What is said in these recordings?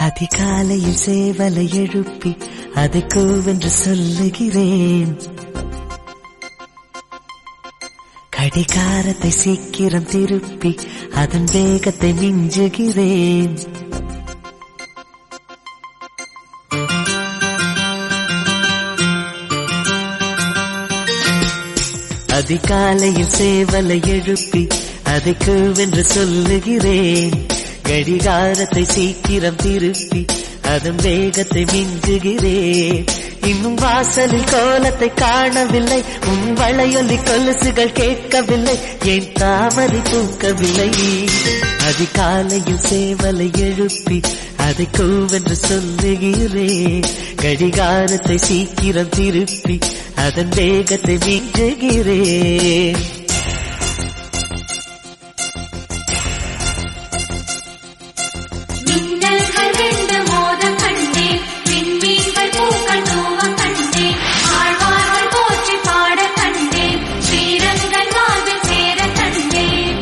அதிகாலையில் சேவலை எழுப்பி அதை கூவென்று சொல்லுகிறேன் கடிகாரத்தை சீக்கிரம் திருப்பி அதன் வேகத்தை மிஞ்சுகிறேன் அதிகாலையில் சேவலை எழுப்பி அதை கூவென்று சொல்லுகிறேன் கடிகாரத்தை சீக்கிரம் திருப்பி அதன் வேகத்தை மிஞ்சுகிறேன் இன்னும் வாசலில் கோலத்தை காணவில்லை உன் வளையொலி கொலுசுகள் கேட்கவில்லை என் தாமரை பூக்கவில்லை அதிகாலையில் சேவலை எழுப்பி அதை கூவென்று சொல்லுகிறேன் கடிகாரத்தை சீக்கிரம் திருப்பி அதன் வேகத்தை மிஞ்சுகிறேன் மின்னல்கள் ரெண்டு மோத கண்டேன் விண்மீன்கள் பூக்கள் தூவ கண்டேன் ஆழ்வார்கள் போற்றி பாட கண்டேன் ஸ்ரீரங்கன் வாழ்வில் சேர கண்டேன்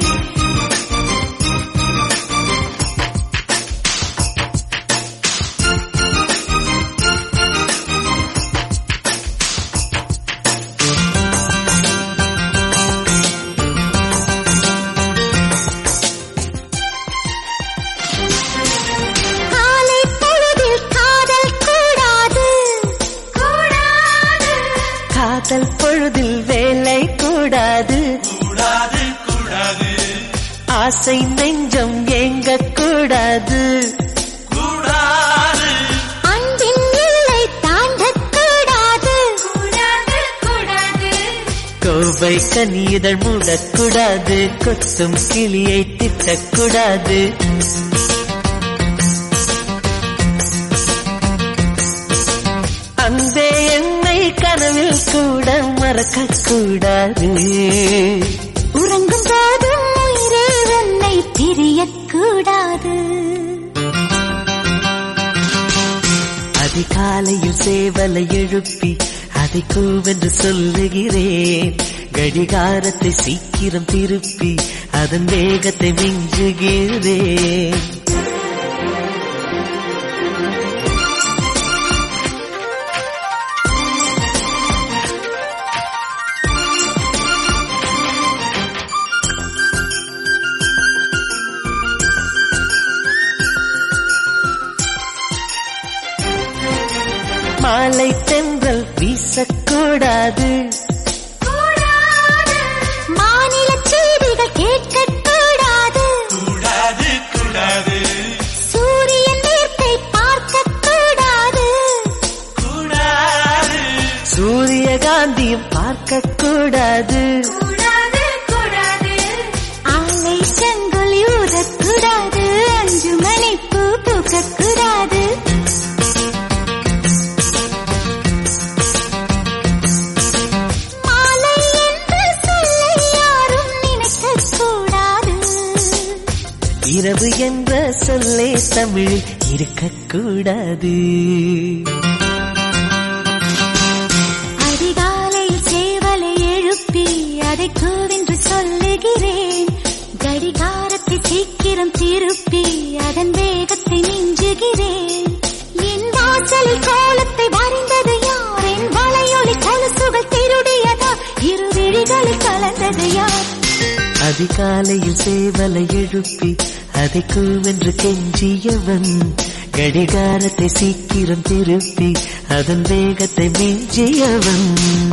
காலை பொழுதில் காதல் கூடாது கூடாது காதல் பொழுதில் வேலை கூடாது கூடாது கூடாது ஆசை நெஞ்சம் ஏங்க கூடாது கூடாது அன்பின் எல்லை தாண்டக் கூடாது கூடாது கூடாது கோவை கனியுதழ் மூடக்கூடாது கொத்தும் கிளியை திட்டக்கூடாது அன்பே என்னை கனவில் கூட மறக்கக் கூடாது உறங்கும் போதும் உயிரே உன்னை பிரியக்கூடாது அதிகாலையில் சேவலை எழுப்பி அதை கூவென்று சொல்லுகிறேன் கடிகாரத்தை சீக்கிரம் திருப்பி அதன் வேகத்தை மிஞ்சுகிறேன் மாலை தென்றல் வீசக்கூடாது கூடாது மாநில செய்திகள் கேட்கக்கூடாது கூடாது கூடாது சூரியன் நேர்த்தை பார்க்கக்கூடாது கூடாது சூரியகாந்தியும் பார்க்கக்கூடாது கூடாது கூடாது ஆலை செங்கொலி ஊதக்கூடாது அஞ்சு மணி பூ பூக்கக்கூடாது மாலை என்று சொல்லை யாரும் நினைக்கக்கூடாது இரவு என்ற சொல்லே தமிழ் இருக்கக்கூடாது அதிகாலை சேவலை எழுப்பி அதை கூவென்று சொல்லுகிறேன் கடிகாரத்தை சீக்கிரம் திருப்பி அதன் வேகத்தை மிஞ்சுகிறேன் என் வாசலில் கோலத்தை வரைந்தது யார் என் வளையொலி கொலுசுகள் திருடியதா இரு விழிகளில் கலந்தது யார் அதிகாலையில் சேவலை எழுப்பி அதை கூவென்று கெஞ்சியவன் கடிகாரத்தை சீக்கிரம் திருப்பி அதன் வேகத்தை மிஞ்சியவன்